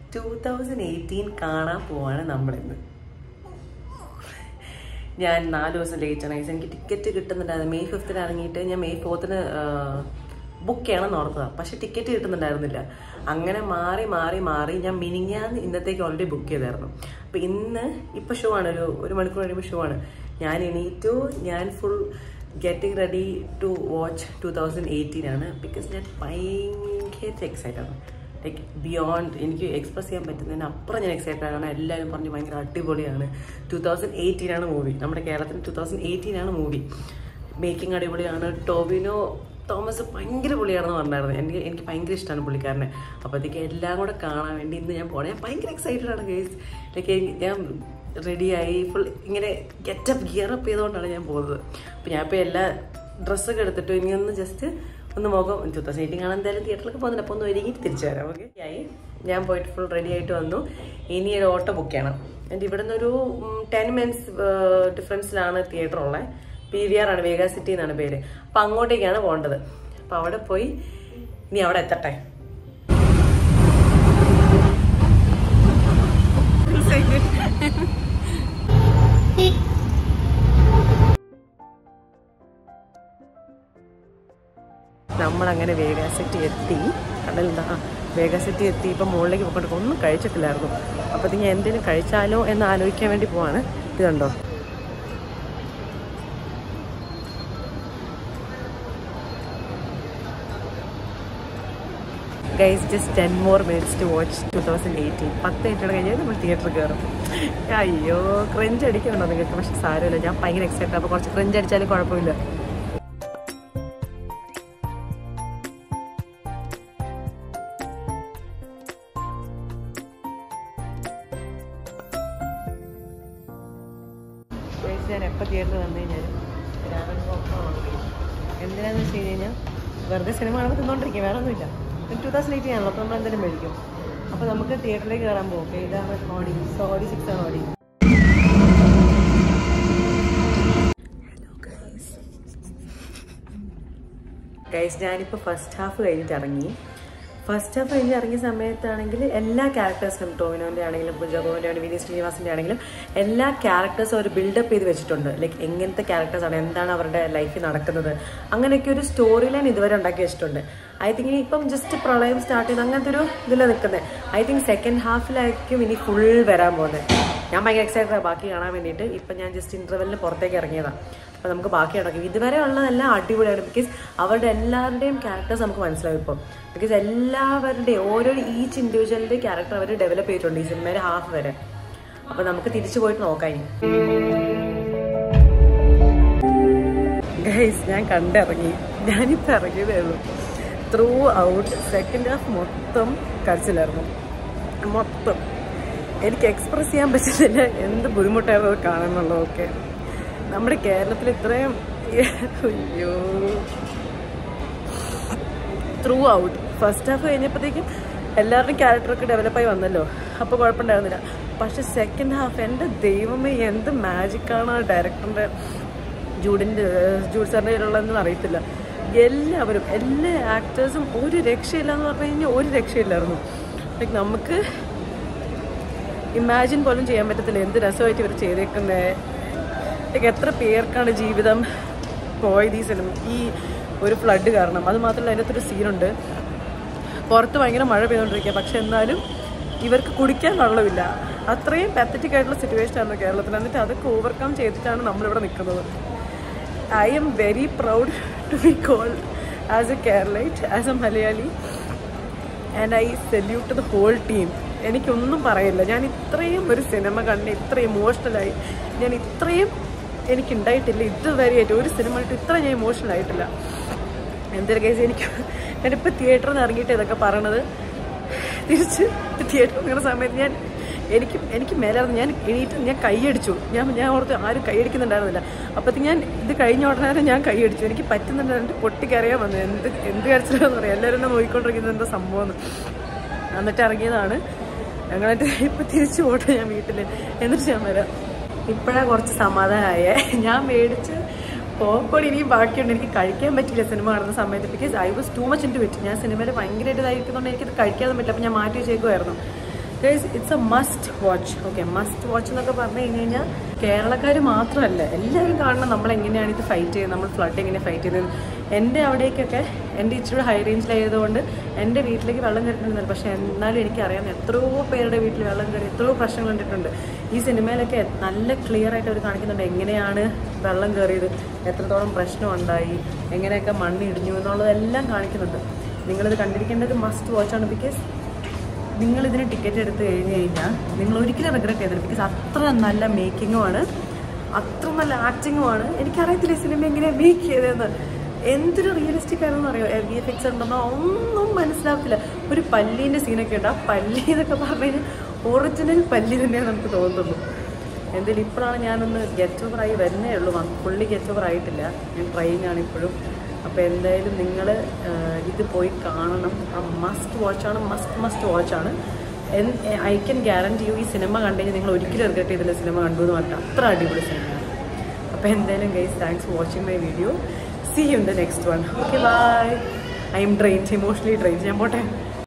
Two thousand eighteen കാണാൻ പോവാണ് നമ്മളിന്ന് ഞാൻ നാല് ദിവസം ലേറ്റ് ആണ് guys. എനിക്ക് ടിക്കറ്റ് കിട്ടുന്നുണ്ടായിരുന്നു മെയ് ഫിഫ്തിന് ഇറങ്ങിയിട്ട് ഞാൻ മെയ് ഫോർത്തിന് ബുക്ക് ചെയ്യണമെന്ന് ഓർത്തതാണ് പക്ഷെ ടിക്കറ്റ് കിട്ടുന്നുണ്ടായിരുന്നില്ല അങ്ങനെ മാറി മാറി മാറി ഞാൻ മിനിങ്ങാന്ന് ഇന്നത്തേക്ക് ഓൾറെഡി ബുക്ക് ചെയ്തായിരുന്നു അപ്പം ഇന്ന് ഇപ്പം ഷോ ആണ് ഒരു ഒരു മണിക്കൂർ കഴിയുമ്പോൾ ഷോ ആണ് ഞാൻ എണീറ്റു ഞാൻ full getting ready to watch two thousand eighteen ആണ് ബിക്കോസ് ഞാൻ ഭയങ്കര എക്സൈറ്റഡ് ആണ് ലൈക്ക് ബിയോണ്ട് എനിക്ക് എക്സ്പ്രസ് ചെയ്യാൻ പറ്റുന്നതിന് അപ്പുറം ഞാൻ എക്സൈറ്റഡ് ആണ് എല്ലാവരും പറഞ്ഞ് ഭയങ്കര അടിപൊളിയാണ് ടു തൗസൻഡ് എയ്റ്റീൻ ആണ് മൂവി നമ്മുടെ കേരളത്തിൽ ടു തൗസൻഡ് എയ്റ്റീൻ ആണ് മൂവി മേക്കിംഗ് അടിപൊളിയാണ് ടോവിനോ തോമസ് ഭയങ്കര പുള്ളിയാണെന്ന് പറഞ്ഞായിരുന്നു എനിക്ക് എനിക്ക് ഭയങ്കര ഇഷ്ടമാണ് പുള്ളിക്കാരനെ അപ്പോഴത്തേക്ക് എല്ലാം കൂടെ കാണാൻ വേണ്ടി ഇന്ന് ഞാൻ പോകണം ഞാൻ ഭയങ്കര എക്സൈറ്റഡ് ആണ് കേസ് ലൈക്ക് ഞാൻ റെഡിയായി ഫുൾ ഇങ്ങനെ ഗെറ്റപ്പ് ഗിയർ അപ്പ് ചെയ്തുകൊണ്ടാണ് ഞാൻ പോകുന്നത് അപ്പോൾ ഞാൻ ഇപ്പോൾ എല്ലാ ഡ്രസ്സൊക്കെ എടുത്തിട്ട് ഇനി ഒന്ന് ജസ്റ്റ് ഒന്ന് മുഖം ടു തൗസൻഡ് എയ്റ്റീൻ കാണാൻ എന്തായാലും തിയേറ്ററിലൊക്കെ പോകുന്നില്ല അപ്പോൾ ഒന്ന് ഒരുങ്ങിയിട്ട് തിരിച്ചു വരാം ഓക്കെ ആയി ഞാൻ പോയിട്ട് ഫുൾ റെഡി ആയിട്ട് വന്നു ഇനി ഒരു ഓട്ടോ ബുക്ക് ചെയ്യണം എൻ്റെ ഇവിടെ നിന്നൊരു ടെൻ മിനിറ്റ്സ് ഡിഫറൻസിലാണ് തിയേറ്റർ ഉള്ളത് പി വി ആർ ആണ് വേഗ സിറ്റി എന്നാണ് പേര് അപ്പം അങ്ങോട്ടേക്കാണ് പോകേണ്ടത് അപ്പം അവിടെ പോയി ഇനി അവിടെ എത്തട്ടെ നമ്മളങ്ങനെ വേഗ സിറ്റി എത്തി കടലെന്താ വേഗ സിറ്റി എത്തി ഇപ്പം മുകളിലേക്ക് പോയിട്ട് ഒന്നും കഴിച്ചിട്ടില്ലായിരുന്നു അപ്പോഴത്തേക്ക് ഞാൻ എന്തെങ്കിലും കഴിച്ചാലോ എന്ന് ആലോചിക്കാൻ വേണ്ടി പോവാണ് ഇത് കണ്ടോ guys just ten more minutes to watch two thousand eighteen പത്ത് മിനിറ്റ് കഴിഞ്ഞാൽ നമ്മൾ തിയേറ്ററിൽ കയറും അയ്യോ ക്രഞ്ച് അടിക്കുന്നുണ്ടോ നിങ്ങൾക്ക് പക്ഷെ സാരമില്ല ഞാൻ ഭയങ്കര എക്സൈറ്റഡ് അപ്പോൾ കുറച്ച് ക്രഞ്ച് അടിച്ചാലും കുഴപ്പമില്ല ഗൈസ് ഞാൻ എപ്പോൾ തിയേറ്ററിൽ വന്നു കഴിഞ്ഞാലും രാവിലെ എന്തിനാന്ന് വെച്ച് കഴിഞ്ഞ് കഴിഞ്ഞാൽ വെറുതെ സിനിമ കാണുമ്പോൾ തിന്നോണ്ടിരിക്കും വേറെ ഒന്നുമില്ല ടൂ തൗസൻഡ് എയ്റ്റീൻ ആണല്ലോ അപ്പോൾ നമ്മൾ എന്തെങ്കിലും മേടിക്കും അപ്പോൾ നമുക്ക് തിയേറ്ററിലേക്ക് കയറാൻ പോകും ഓക്കെ ഇതാണ് ഓടി സോറി സിക്സ് ആണ് ഓടി ഗൈസ് ഞാനിപ്പോൾ ഫസ്റ്റ് ഹാഫ് കഴിഞ്ഞിട്ട് ഇറങ്ങി ഫസ്റ്റ് ഹാഫ് കഴിഞ്ഞ് ഇറങ്ങിയ സമയത്താണെങ്കിൽ എല്ലാ ക്യാരക്ടേഴ്സിനും ടോവിനോൻ്റെ ആണെങ്കിലും ജഗോവിൻ്റെ ആണെങ്കിലും വിനീത് ശ്രീനിവാസിൻ്റെ ആണെങ്കിലും എല്ലാ ക്യാരക്ടേഴ്സും അവർ ബിൽഡപ്പ് ചെയ്ത് വെച്ചിട്ടുണ്ട് ലൈക്ക് എങ്ങനത്തെ ക്യാരക്ടേഴ്സാണ് എന്താണ് അവരുടെ ലൈഫിൽ നടക്കുന്നത് അങ്ങനെയൊക്കെ ഒരു സ്റ്റോറി ലൈൻ ഇതുവരെ ഉണ്ടാക്കി വെച്ചിട്ടുണ്ട് ഐ തിങ്ക് ഇനി ഇപ്പം ജസ്റ്റ് പ്രളയം സ്റ്റാർട്ട് ചെയ്ത് അങ്ങനത്തെ ഒരു ഇതിലാണ് നിൽക്കുന്നത് ഐ തിങ്ക് സെക്കൻഡ് ഹാഫിലായിരിക്കും ഇനി ഫുൾ വരാൻ പോകുന്നത് ഞാൻ ഭയങ്കര എക്സൈറ്റഡ് ബാക്കി കാണാൻ വേണ്ടിയിട്ട് ഇപ്പം ഞാൻ ജസ്റ്റ് ഇൻ്റർവെല്ലിന് പുറത്തേക്ക് ഇറങ്ങിയതാണ് അപ്പോൾ നമുക്ക് ബാക്കി നടക്കും ഇതുവരെ ഉള്ളതെല്ലാം അടിപൊളിയാണ് ബിക്കോസ് അവരുടെ എല്ലാവരുടെയും ക്യാരക്ടേഴ്സ് നമുക്ക് മനസ്സിലാവും ഇപ്പം ബിക്കോസ് എല്ലാവരുടെയും ഓരോ ഈച്ച് ഇൻഡിവിജ്വലിൻ്റെ ക്യാരക്ടർ അവർ ഡെവലപ്പ് ചെയ്തിട്ടുണ്ട് ഈ സിനിമയുടെ ഹാഫ് വരെ അപ്പോൾ നമുക്ക് തിരിച്ചു പോയിട്ട് നോക്കാം ഇനി ഗൈസ് ഞാൻ കണ്ടിറങ്ങി ഞാനിപ്പോൾ ഇറങ്ങിയതേ ഉള്ളൂ ത്രൂ ഔട്ട് സെക്കൻഡ് ഹാഫ് മൊത്തം കരച്ചിലായിരുന്നു മൊത്തം എനിക്ക് എക്സ്പ്രസ് ചെയ്യാൻ പറ്റുന്നില്ല എന്ത് ബുദ്ധിമുട്ടായിരുന്നു അത് കാണാനുള്ളതൊക്കെ നമ്മുടെ കേരളത്തിൽ ഇത്രയും അയ്യോ ത്രൂ ഔട്ട് ഫസ്റ്റ് ഹാഫ് കഴിഞ്ഞപ്പോഴത്തേക്കും എല്ലാവരുടെയും ക്യാരക്ടറൊക്കെ ഡെവലപ്പായി വന്നല്ലോ അപ്പോൾ കുഴപ്പമുണ്ടായിരുന്നില്ല പക്ഷെ സെക്കൻഡ് ഹാഫ് എൻ്റെ ദൈവമേ എന്ത് മാജിക്കാണ് ആ ഡയറക്ടറിൻ്റെ ജൂഡിൻ്റെ ജൂഡ് സാറിൻ്റെ കയ്യിലുള്ളതെന്ന് അറിയത്തില്ല എല്ലാവരും എല്ലാ ആക്ടേഴ്സും ഒരു രക്ഷയില്ല എന്ന് പറഞ്ഞു കഴിഞ്ഞാൽ ഒരു രക്ഷയില്ലായിരുന്നു ലൈക്ക് നമുക്ക് ഇമാജിൻ പോലും ചെയ്യാൻ പറ്റത്തില്ല എന്ത് രസമായിട്ട് ഇവർ ചെയ്തേക്കുന്നത് ലൈക്ക് എത്ര പേർക്കാണ് ജീവിതം പോയത് ഈ സിനിമ ഈ ഒരു ഫ്ലഡ് കാരണം അത് മാത്രമല്ല അതിനകത്തൊരു സീനുണ്ട് പുറത്ത് ഭയങ്കര മഴ പെയ്തുകൊണ്ടിരിക്കുക പക്ഷെ എന്നാലും ഇവർക്ക് കുടിക്കാൻ വെള്ളമില്ല അത്രയും പാത്തറ്റിക് ആയിട്ടുള്ള സിറ്റുവേഷൻ ആയിരുന്നു കേരളത്തിൽ എന്നിട്ട് അതൊക്കെ ഓവർകം ചെയ്തിട്ടാണ് നമ്മളിവിടെ നിൽക്കുന്നത് I'm very proud to be called as a Keralite as a Malayali and I salute the whole team എനിക്കൊന്നും പറയില്ല ഞാൻ ഇത്രയും ഒരു സിനിമ കണ്ട് ഇത്ര ഇമോഷണലായി ഞാൻ ഇത്രയും എനിക്കുണ്ടായിട്ടില്ല ഇതുവരെയായിട്ട് ഒരു സിനിമ ആയിട്ട് ഇത്ര ഞാൻ ഇമോഷണൽ ആയിട്ടില്ല എന്തൊരു കേസ് എനിക്ക് ഞാനിപ്പോൾ തിയേറ്ററിൽ നിന്ന് ഇറങ്ങിയിട്ട് ഇതൊക്കെ പറയണത് തിരിച്ച് തിയേറ്ററിൽ നിൽക്കുന്ന സമയത്ത് ഞാൻ എനിക്ക് എനിക്ക് മേലായിരുന്നു ഞാൻ എണീറ്റ് ഞാൻ കൈയടിച്ചു ഞാൻ ഞാൻ ഓർത്ത് ആരും കൈയടിക്കുന്നുണ്ടായിരുന്നില്ല അപ്പോഴത്തേക്ക് ഞാൻ ഇത് കഴിഞ്ഞ ഉടനെ ഞാൻ കൈയടിച്ചു എനിക്ക് പറ്റുന്നുണ്ടായിരുന്നു പൊട്ടിക്കറിയാൻ വന്നു എന്ത് എന്ത് കരച്ചിലാന്ന് പറയാം എല്ലാവരും എന്നെ നോക്കിക്കൊണ്ടിരിക്കുന്നത് എന്താ സംഭവം എന്ന് എന്നിട്ട് ഇറങ്ങിയതാണ് ഞങ്ങളിട്ട് ഇപ്പം തിരിച്ചു പോട്ടെ ഞാൻ വീട്ടിൽ എന്നിട്ട് ഞാൻ വരാം ഇപ്പോഴാണ് കുറച്ച് സമാധാനമായേ ഞാൻ മേടിച്ച് പോപ്കോൺ ഇനിയും ബാക്കിയുണ്ട് എനിക്ക് കഴിക്കാൻ പറ്റില്ല സിനിമ കാണുന്ന സമയത്ത് because I was too much into it ഞാൻ സിനിമയിൽ ഭയങ്കരമായിട്ട് ഇതായിരിക്കുന്നതുകൊണ്ട് എനിക്കത് കഴിക്കാതെ പറ്റില്ല അപ്പം ഞാൻ മാറ്റി വെച്ചേക്കുമായിരുന്നു guys it's a must watch okay must watch എന്നൊക്കെ പറഞ്ഞു കഴിഞ്ഞ് കഴിഞ്ഞാൽ കേരളക്കാർ മാത്രമല്ല എല്ലാവരും കാണണം നമ്മൾ എങ്ങനെയാണ് ഇത് ഫൈറ്റ് ചെയ്യുന്നത് നമ്മൾ ഫ്ലഡ് എങ്ങനെ ഫൈറ്റ് ചെയ്യുന്നത് എൻ്റെ അവിടേക്കൊക്കെ എൻ്റെ ഇച്ചിരി ഹൈ റേഞ്ചിലായതുകൊണ്ട് എൻ്റെ വീട്ടിലേക്ക് വെള്ളം കയറിയിട്ടുണ്ട് പക്ഷേ എന്നാലും എനിക്കറിയാം എത്രയോ പേരുടെ വീട്ടിൽ വെള്ളം കയറി എത്രയോ പ്രശ്നങ്ങൾ കണ്ടിട്ടുണ്ട് ഈ സിനിമയിലൊക്കെ നല്ല ക്ലിയർ ആയിട്ട് അവർ കാണിക്കുന്നുണ്ട് എങ്ങനെയാണ് വെള്ളം കയറിയത് എത്രത്തോളം പ്രശ്നം ഉണ്ടായി എങ്ങനെയൊക്കെ മണ്ണ് ഇടിഞ്ഞു എന്നുള്ളതെല്ലാം കാണിക്കുന്നുണ്ട് നിങ്ങളിത് കണ്ടിരിക്കേണ്ടത് മസ്റ്റ് വാച്ചാണ് ബിക്കോസ് നിങ്ങൾ ഇതിന് ടിക്കറ്റ് എടുത്ത് കഴിഞ്ഞ് കഴിഞ്ഞാൽ നിങ്ങൾ ഒരിക്കലും റിഗ്രറ്റ് ചെയ്തില്ല ബിക്കോസ് അത്ര നല്ല മേക്കിങ്ങുമാണ് അത്ര നല്ല ആക്ടിങ്ങുമാണ് എനിക്കറിയത്തില്ല ഈ സിനിമ എങ്ങനെയാണ് മേക്ക് ചെയ്തതെന്ന് എന്തൊരു റിയലിസ്റ്റിക് ആണെന്ന് അറിയോ വി എഫ് എക്സ് ഉണ്ടെന്നോ ഒന്നും മനസ്സിലാവത്തില്ല ഒരു പല്ലീൻ്റെ സീനൊക്കെ ഉണ്ട് ആ പല്ലി എന്നൊക്കെ പറഞ്ഞു കഴിഞ്ഞാൽ ഒറിജിനൽ പല്ലി തന്നെയാണ് നമുക്ക് തോന്നുള്ളൂ എന്തായാലും ഇപ്പോഴാണ് ഞാനൊന്ന് ഗെറ്റ് ഓവർ ആയി വരുന്നേ ഉള്ളൂ ഫുള്ളി ഗെറ്റ് ഓവർ ആയിട്ടില്ല ഞാൻ ട്രെയിനാണ് ഇപ്പോഴും അപ്പോൾ എന്തായാലും നിങ്ങൾ ഇത് പോയി കാണണം ആ മസ്റ്റ് വാച്ചാണ് മസ്റ്റ് മസ്റ്റ് വാച്ചാണ് ഐ ക്യാൻ ഗ്യാരണ്ടി യു ഈ സിനിമ കണ്ടു കഴിഞ്ഞാൽ നിങ്ങൾ ഒരിക്കലും റിഗ്രറ്റ് ചെയ്തില്ല സിനിമ കണ്ടു എന്ന് പറഞ്ഞാൽ അത്ര അടിപൊളി സിനിമയാണ് അപ്പോൾ എന്തായാലും guys thanks for watching my video see you in the next one okay bye I'm drains emotionally drains ഞാൻ പോട്ടെ